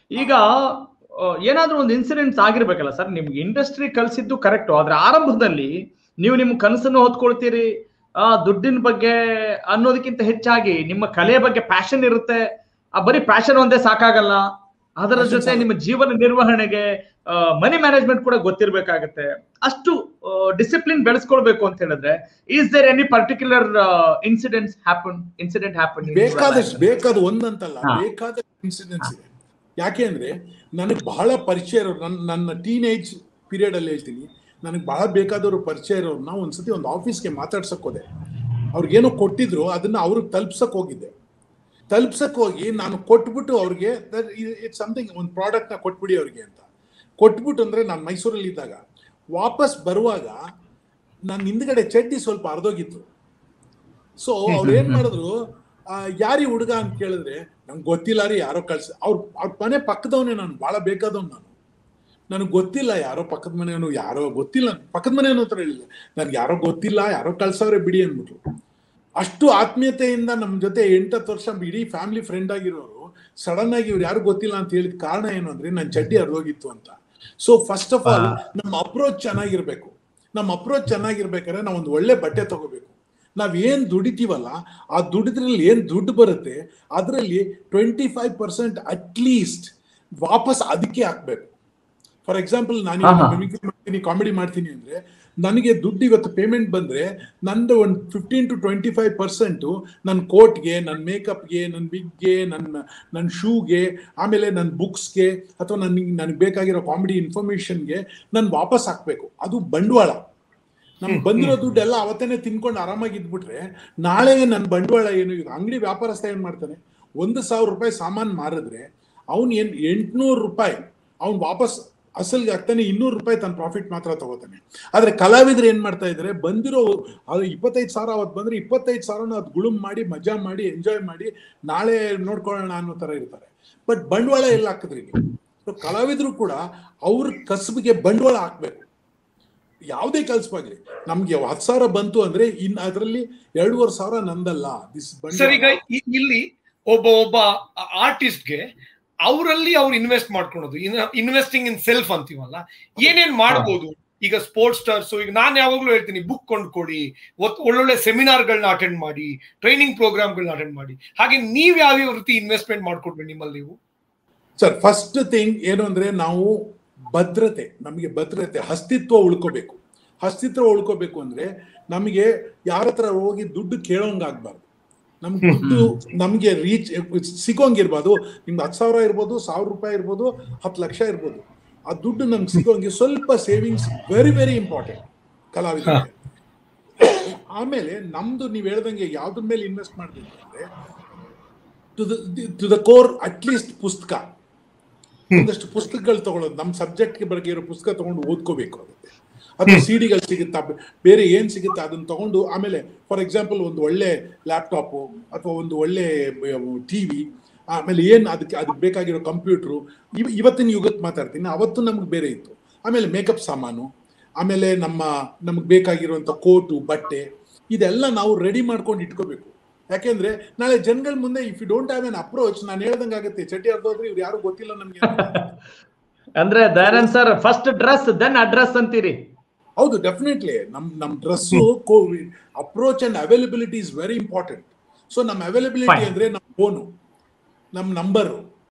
ಈಗ ಆ, ಏನಾದ್ರೂ ಒಂದು ಇನ್ಸಿಡೆಂಟ್ಸ್ ಆಗಿರ್ಬೇಕಲ್ಲ ಸರ್ ನಿಮ್ಗೆ ಇಂಡಸ್ಟ್ರಿ ಕಲ್ಸಿದ್ದು ಕರೆಕ್ಟ್ ಆದ್ರೆ ಆರಂಭದಲ್ಲಿ ನೀವು ನಿಮ್ಮ ಕನಸನ್ನು ಹೊತ್ಕೊಳ್ತೀರಿ ಆ ದುಡ್ಡಿನ ಬಗ್ಗೆ ಅನ್ನೋದಕ್ಕಿಂತ ಹೆಚ್ಚಾಗಿ ನಿಮ್ಮ ಕಲೆಯ ಬಗ್ಗೆ ಪ್ಯಾಷನ್ ಇರುತ್ತೆ ಆ ಬರೀ ಪ್ಯಾಷನ್ ಒಂದೇ ಸಾಕಾಗಲ್ಲ ಅದರ Passion ಜೊತೆ ಸಾಕು. ನಿಮ್ಮ ಜೀವನ ನಿರ್ವಹಣೆಗೆ ಮನಿ ಮ್ಯಾನೇಜ್ಮೆಂಟ್ ಕೂಡ ಗೊತ್ತಿರ್ಬೇಕಾಗತ್ತೆ ಅಷ್ಟು ಡಿಸಿಪ್ಲಿನ್ ಬೆಳೆಸ್ಕೊಳ್ಬೇಕು ಅಂತ ಹೇಳಿದ್ರೆ is there any particular incidents happen incident happen ಬೇಕಾದಷ್ಟು ಬೇಕಾದ ಒಂದಂತಲ್ಲ ಹಾ. ಬೇಕಾದ ಇನ್ಸಿಡೆನ್ಸ್ ಇದೆ ಯಾಕೆ ಅಂದ್ರೆ ನನಗೆ ಬಹಳ ಪರಿಚಯ ಇರೋರು ನನ್ನ ನನ್ನ ಟೀನೇಜ್ ಪೀರಿಯಡ್ ಅಲ್ಲಿ ಹೇಳ್ತೀನಿ ನನಗೆ ಬಹಳ ಬೇಕಾದವರು ಪರಿಚಯ ಇರೋರ್ನ ಒಂದ್ಸತಿ ಒಂದು ಆಫೀಸ್ಗೆ ಮಾತಾಡ್ಸಕ್ ಹೋದೆ ಅವ್ರಿಗೇನೋ ಕೊಟ್ಟಿದ್ರು ಅದನ್ನ ಅವ್ರಿಗೆ ತಲುಪ್ಸಕ್ ಹೋಗಿದ್ದೆ ತಲುಪ್ಸಕ್ ಹೋಗಿ ನಾನು ಕೊಟ್ಬಿಟ್ಟು ಅವ್ರಿಗೆ ಇಟ್ಸ್ ಸಮಥಿಂಗ್ ಒಂದು ಪ್ರಾಡಕ್ಟ್ನ ಕೊಟ್ಬಿಡಿ ಅವ್ರಿಗೆ ಅಂತ ಕೊಟ್ಬಿಟ್ಟು ಅಂದ್ರೆ ನಾನು ಮೈಸೂರಲ್ಲಿ ಇದ್ದಾಗ ವಾಪಸ್ ಬರುವಾಗ ನನ್ನ ಹಿಂದ್ಗಡೆ ಚಡ್ಡಿ ಸ್ವಲ್ಪ ಅರ್ಧೋಗಿತ್ತು ಸೊ ಅವ್ರು ಏನ್ ಮಾಡಿದ್ರು ಆ, ಯಾರಿ ಹುಡುಗ ಅಂತ ಕೇಳಿದ್ರೆ ನಂಗೆ ಗೊತ್ತಿಲ್ಲ ರೀ ಯಾರೋ ಕಳ್ಸ ಅವ್ರ ಅವ್ರ ಮನೆ ಪಕ್ಕದವನೇ ನಾನು ಬಹಳ ಬೇಕಾದವ್ ನಾನು ನನಗೆ ಗೊತ್ತಿಲ್ಲ ಯಾರೋ ಪಕ್ಕದ ಮನೆಯವನು ಯಾರೋ ಗೊತ್ತಿಲ್ಲ ಪಕ್ಕದ ಮನೆಯವನು ಹತ್ರ ಹೇಳಿಲ್ಲ ನನ್ಗೆ ಯಾರೋ ಗೊತ್ತಿಲ್ಲ ಯಾರೋ ಕಳ್ಸವ್ರೆ ಬಿಡಿ ಅಂದ್ಬಿಟ್ರು ಅಷ್ಟು ಆತ್ಮೀಯತೆಯಿಂದ ನಮ್ಮ ಜೊತೆ ಎಂಟತ್ತು ವರ್ಷ ಇಡೀ ಫ್ಯಾಮಿಲಿ ಫ್ರೆಂಡ್ ಆಗಿರೋರು ಸಡನ್ ಆಗಿ ಇವ್ರು ಯಾರು ಗೊತ್ತಿಲ್ಲ ಅಂತ ಹೇಳಿದ ಕಾರಣ ಏನು ಅಂದ್ರೆ ನನ್ನ ಚಡ್ಡಿ ಅರ್ಧೋಗಿತ್ತು ಅಂತ ಸೊ ಫಸ್ಟ್ ಆಫ್ ಆಲ್ ನಮ್ಮ ಅಪ್ರೋಚ್ ಚೆನ್ನಾಗಿರ್ಬೇಕು ನಮ್ಮ ಅಪ್ರೋಚ್ ಚೆನ್ನಾಗಿರ್ಬೇಕಾದ್ರೆ ನಾವು ಒಂದು ಒಳ್ಳೆ ಬಟ್ಟೆ ತಗೋಬೇಕು ನಾವ್ ಏನ್ ದುಡಿತೀವಲ್ಲ ಆ ದುಡಿದ್ರಲ್ಲಿ ಏನ್ ದುಡ್ಡು ಬರುತ್ತೆ ಅದರಲ್ಲಿ ಟ್ವೆಂಟಿ ಫೈವ್ ಪರ್ಸೆಂಟ್ ಅಟ್ಲೀಸ್ಟ್ ವಾಪಸ್ ಅದಕ್ಕೆ ಹಾಕ್ಬೇಕು ಫಾರ್ ಎಕ್ಸಾಂಪಲ್ ನಾನು ಆಹಾ. ಮಿಮಿಕ್ರಿ ಮಾಡ್ತೀನಿ ಕಾಮಿಡಿ ಮಾಡ್ತೀನಿ ಅಂದ್ರೆ ನನಗೆ ದುಡ್ಡು ಇವತ್ತು ಪೇಮೆಂಟ್ ಬಂದ್ರೆ ನಂದು ಒಂದು fifteen to twenty five percent ನನ್ನ ಕೋಟ್ಗೆ ನನ್ನ ಮೇಕಪ್ಗೆ ನನ್ನ ಬಿಗ್ಗೆ ನನ್ನ ನನ್ನ ಶೂಗೆ ಆಮೇಲೆ ನನ್ನ ಬುಕ್ಸ್ಗೆ ಅಥವಾ ನನಗೆ ನನಗೆ ಬೇಕಾಗಿರೋ ಕಾಮಿಡಿ ಇನ್ಫಾರ್ಮೇಶನ್ಗೆ ನಾನು ವಾಪಸ್ ಹಾಕ್ಬೇಕು ಅದು ಬಂಡವಾಳ ನಮ್ಗೆ ಬಂದಿರೋ ದುಡ್ಡೆಲ್ಲ ಅವತ್ತೇನೆ ತಿನ್ಕೊಂಡು ಆರಾಮಾಗಿ ಇದ್ಬಿಟ್ರೆ ನಾಳೆ ನನ್ನ ಬಂಡವಾಳ ಏನು ಈಗ ಅಂಗಡಿ ವ್ಯಾಪಾರಸ್ಥ ಏನ್ ಮಾಡ್ತಾನೆ ಒಂದು ಸಾವಿರ ರೂಪಾಯಿ ಸಾಮಾನು ಮಾರಿದ್ರೆ ಅವ್ನು ಏನ್ ಎಂಟ್ನೂರು ರೂಪಾಯಿ ಅವ್ನು ವಾಪಸ್ ಅಸಲ್ಗೆ ಹಾಕ್ತಾನೆ ಇನ್ನೂರು ರೂಪಾಯಿ ತನ್ನ ಪ್ರಾಫಿಟ್ ಮಾತ್ರ ತಗೋತಾನೆ ಆದ್ರೆ ಕಲಾವಿದ್ರು ಏನ್ ಮಾಡ್ತಾ ಇದಾರೆ ಬಂದಿರೋ ಅದು ಇಪ್ಪತ್ತೈದು ಸಾವಿರ ಅವತ್ತು ಬಂದ್ರೆ ಇಪ್ಪತ್ತೈದು ಸಾವಿರನ ಅದು ಗುಳುಮ್ ಮಾಡಿ ಮಜಾ ಮಾಡಿ ಎಂಜಾಯ್ ಮಾಡಿ ನಾಳೆ ನೋಡ್ಕೊಳ್ಳೋಣ ಅನ್ನೋ ತರ ಇರ್ತಾರೆ ಬಟ್ ಬಂಡವಾಳ ಎಲ್ಲ ಹಾಕಿದ್ರಿ ನೀವು So ಕಲಾವಿದ್ರು ಕೂಡ ಅವ್ರ ಕಸಬಿಗೆ ಬಂಡವಾಳ ಹಾಕ್ಬೇಕು ಯಾವುದೇ ಕಲ್ಸಬಾಗ್ಲಿ ನಮ್ಗೆ ಹತ್ತು ಸಾವಿರ ಬಂತು ಅಂದ್ರೆ ಇನ್ ಅದರಲ್ಲಿ ಎರಡೂವರೆ ಸಾವಿರ ನಂದಲ್ಲ ದಿಸ್ ಸರ್ ಈಗ ಇ- ಇಲ್ಲಿ ಒಬ್ಬ ಒಬ್ಬ ಆರ್ಟಿಸ್ಟ್ಗೆ ಅವರಲ್ಲಿ ಅವ್ರು ಇನ್ವೆಸ್ಟ್ ಮಾಡ್ಕೊಳೋದು ಇನ್ವೆಸ್ಟಿಂಗ್ ಇನ್ ಸೆಲ್ಫ್ ಅಂತೀವಲ್ಲ ಏನೇನ್ ಮಾಡ್ಬೋದು ಈಗ ಸ್ಪೋರ್ಟ್ಸ್ ಸ್ಟಾರ್ಸ್ ಈಗ ನಾನು ಯಾವಾಗ್ಲೂ ಹೇಳ್ತೀನಿ ಬುಕ್ ಕೊಂಡ್ಕೊಡಿ ಒತ್- ಒಳ್ಳೊಳ್ಳೆ ಸೆಮಿನಾರ್ಗಳನ್ನ ಅಟೆಂಡ್ ಮಾಡಿ ಟ್ರೈನಿಂಗ್ ಪ್ರೋಗ್ರಾಮ್ಗಳನ್ನ ಅಟೆಂಡ್ ಮಾಡಿ ಹಾಗೆ ನೀವ್ ಯಾವ್ಯಾವ ರೀತಿ ಇನ್ವೆಸ್ಟ್ಮೆಂಟ್ ಮಾಡ್ಕೊಡ್ಬೇಕು ನಿಮ್ಮಲ್ಲಿ ನೀವು ಸರ್ ಫಸ್ಟ್ ಥಿಂಗ್ ಏನು ಅಂದ್ರೆ ನಾವು ಭದ್ರತೆ ನಮಗೆ ಭದ್ರತೆ ಅಸ್ತಿತ್ವ ಉಳ್ಕೋಬೇಕು ಅಸ್ತಿತ್ವ ಉಳ್ಕೋಬೇಕು ಅಂದ್ರೆ ನಮಗೆ ಯಾರ ಹತ್ರ ಹೋಗಿ ದುಡ್ಡು ಕೇಳೋಂಗಾಗ್ಬಾರ್ದು ನಮ್ಗೆ ದುಡ್ಡು ನಮ್ಗೆ ರೀಚ್ ಸಿಗೋಂಗಿರ್ಬೋದು ನಿಮ್ಗೆ ಹತ್ತು ಸಾವಿರ ಇರ್ಬೋದು ಸಾವಿರ ರೂಪಾಯಿ ಇರ್ಬೋದು ಹತ್ತು ಲಕ್ಷ ಇರ್ಬೋದು ಆ ದುಡ್ಡು ನಮ್ಗೆ ಸಿಗೋಂಗೆ ಸ್ವಲ್ಪ ಸೇವಿಂಗ್ಸ್ ವೆರಿ ವೆರಿ ಇಂಪಾರ್ಟೆಂಟ್ ಕಲಾವಿದರಿಗೆ ಆಮೇಲೆ ನಮ್ದು ನೀವು ಹೇಳ್ದಂಗೆ ಯಾವ್ದ್ರ ಮೇಲೆ ಇನ್ವೆಸ್ಟ್ ಮಾಡ್ಬೇಕು ಅಂದ್ರೆ to the to the core at least ಪುಸ್ತಕ ಒಂದಷ್ಟು ಪುಸ್ತಕಗಳು ತಗೊಳ್ಳೋದು ನಮ್ಮ ಸಬ್ಜೆಕ್ಟ್ಗೆ ಬಗ್ಗೆ ಇರೋ ಪುಸ್ತಕ ತಗೊಂಡು ಓದ್ಕೋಬೇಕು ಆಗುತ್ತೆ ಅದು ಸಿಡಿಗಳು ಸಿಗುತ್ತಾ ಬೆ- ಬೇರೆ ಏನ್ ಸಿಗುತ್ತಾ ಅದನ್ನ ತಗೊಂಡು ಆಮೇಲೆ ಫಾರ್ ಎಕ್ಸಾಂಪಲ್ ಒಂದು ಒಳ್ಳೆ ಲ್ಯಾಪ್ಟಾಪು ಅಥವಾ ಒಂದು ಒಳ್ಳೆ ಟಿವಿ ಆಮೇಲೆ ಏನ್ ಅದಕ್ಕೆ ಅದಕ್ಕೆ ಬೇಕಾಗಿರೋ ಕಂಪ್ಯೂಟ್ರು ಇವ್ ಇವತ್ತಿನ ಯುಗಕ್ಕೆ ಮಾತಾಡ್ತೀನಿ ಅವತ್ತು ನಮ್ಗೆ ಬೇರೆ ಇತ್ತು ಆಮೇಲೆ ಮೇಕಪ್ ಸಾಮಾನು ಆಮೇಲೆ ನಮ್ಮ ನಮ್ಗೆ ಬೇಕಾಗಿರುವಂತ ಕೋಟು ಬಟ್ಟೆ ಇದೆಲ್ಲ ನಾವು ರೆಡಿ ಮಾಡ್ಕೊಂಡು ಇಟ್ಕೋಬೇಕು ಯಾಕೆಂದ್ರೆ ನಾಳೆ ಜನಗಳ ಮುಂದೆ if you don't have an approach ನಾನು ಹೇಳ್ದಂಗೆ ಆಗುತ್ತೆ ಚಟಿ ಅರ್ಧೋದ್ರೆ ಇವ್ರು ಯಾರು ಗೊತ್ತಿಲ್ಲ ನಮ್ಗೆ ಅಂತ. ಅಂದ್ರೆ Dayanand sir first dress then address ಅಂತೀರಿ ಹೌದು ಡೆಫಿನೆಟ್ಲಿ ನಮ್ ನಮ್ dress COVID approach and availability is very important so ನಮ್ಮ ಅವೈಲಬಿಲಿಟಿ Fine. ಅಂದ್ರೆ ನಮ್ಮ ಫೋನು ನಮ್ಮ ನಂಬರು